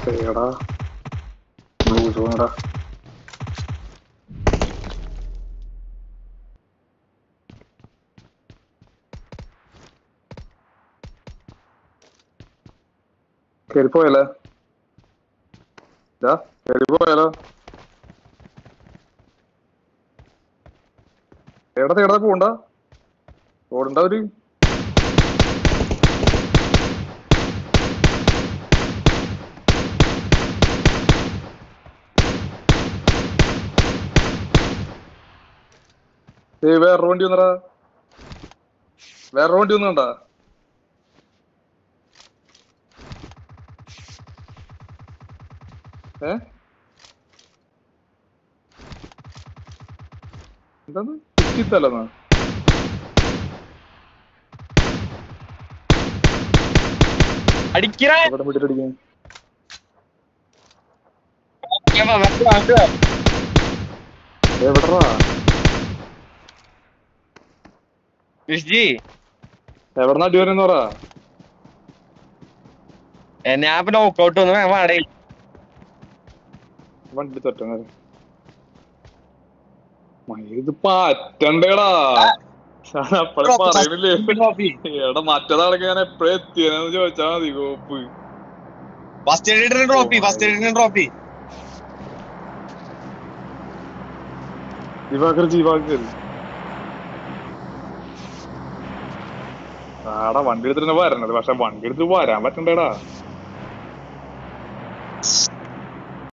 ഏടാ ബ്ലൂ സോണടാ കേറിപ്പോയല്ലേ ഇതാ കേറിപ്പോയാലോ എവിടെ തേടാ പോണ്ട ഓടണ്ട ഒരു ഏയ് വേറെ വണ്ടി വന്നടാ വേറെ വണ്ടി വന്നുണ്ടാ ഏ എന്താണ് കുറ്റിത്തല്ലെന്നാ അടിക്കറ ഇവിടെ വിട്ടിട്ടടിക്കാൻ എവിടെടാ വിഷ്ജി എവിടെന്നാ അടി വരുന്ന പറ ഞാൻ ഇപ്പൊ നോക്കൗട്ട് ഒന്ന് വാടക വണ്ടി തട്ടാൻ ഇത് പാറ്റണ്ടേടാ ഞാൻ അപ്പഴേ പറയുന്നില്ലേ എടാ മറ്റേതാളൊക്കെ ഞാൻ എപ്പഴേ എത്തിയെന്ന് ചോദിച്ചാ മതി കോപ്പ് ഫസ്റ്റ് എയ്ഡിന് ട്രോഫി ഫസ്റ്റ് എയ്ഡിന് ട്രോഫി ദിവാകർ ജീവാകർ ആടാ വണ്ടി എടുത്തിട്ട് വരണത് പക്ഷെ വണ്ടി എടുത്ത് വരാൻ പറ്റണ്ടേടാ